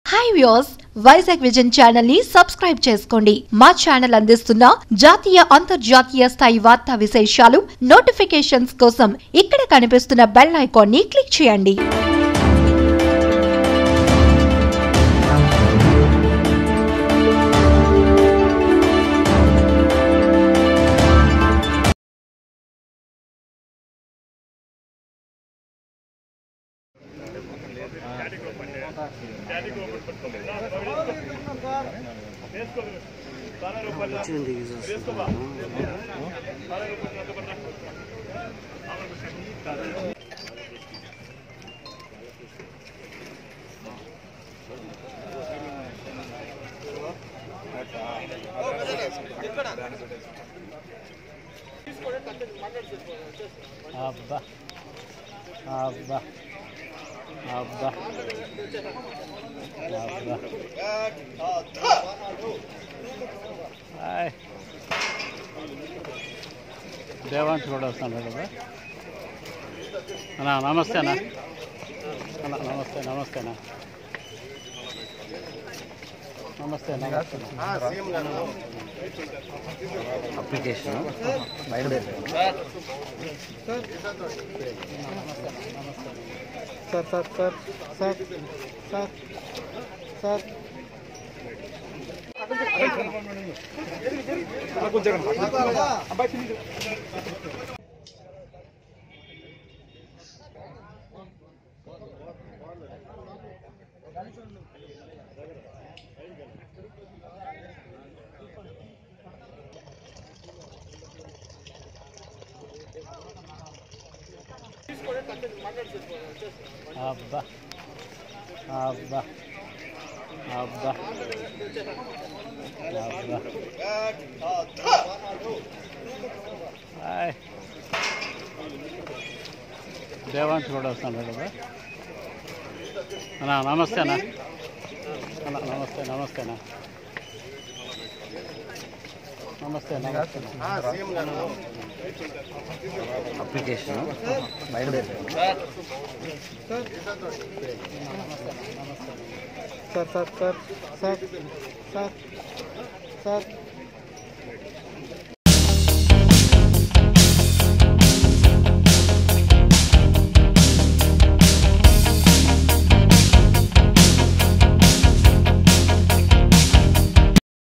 Hi views Vizag vision channel ని subscribe చేసుకోండి మా ఛానల్ అందిస్తున్న జాతీయ అంతర్జాతీయ స్థాయి వార్తా విశేషాలు నోటిఫికేషన్స్ కోసం ఇక్కడ కనిపిస్తున్న బెల్ ఐకాన్ ని క్లిక్ చేయండి వచ్చింది చూస్తున్నాను అబ్బా అబ్బా అబ్బా అబ్బా హాయ్ దేవాంశ్ కూడా వస్తున్నాడు కదా అన్నా నమస్తే అన్న అన్న నమస్తే నమస్తే అన్న నమస్తే నమస్తే అప్లికేషన్ బయలుదేరి sir sir sir sir sir sir అబ్బా అబ్బా అబ్బా అబ్బా హాయ్ దేవాంశ్ కూడా వస్తున్నాడు కదా అన్నా నమస్తే అన్న అన్న నమస్తే నమస్తే అన్న నమస్తే నమస్తే అన్న. అప్లికేషన్ బయలుదేరి sir sir sir sir sir sir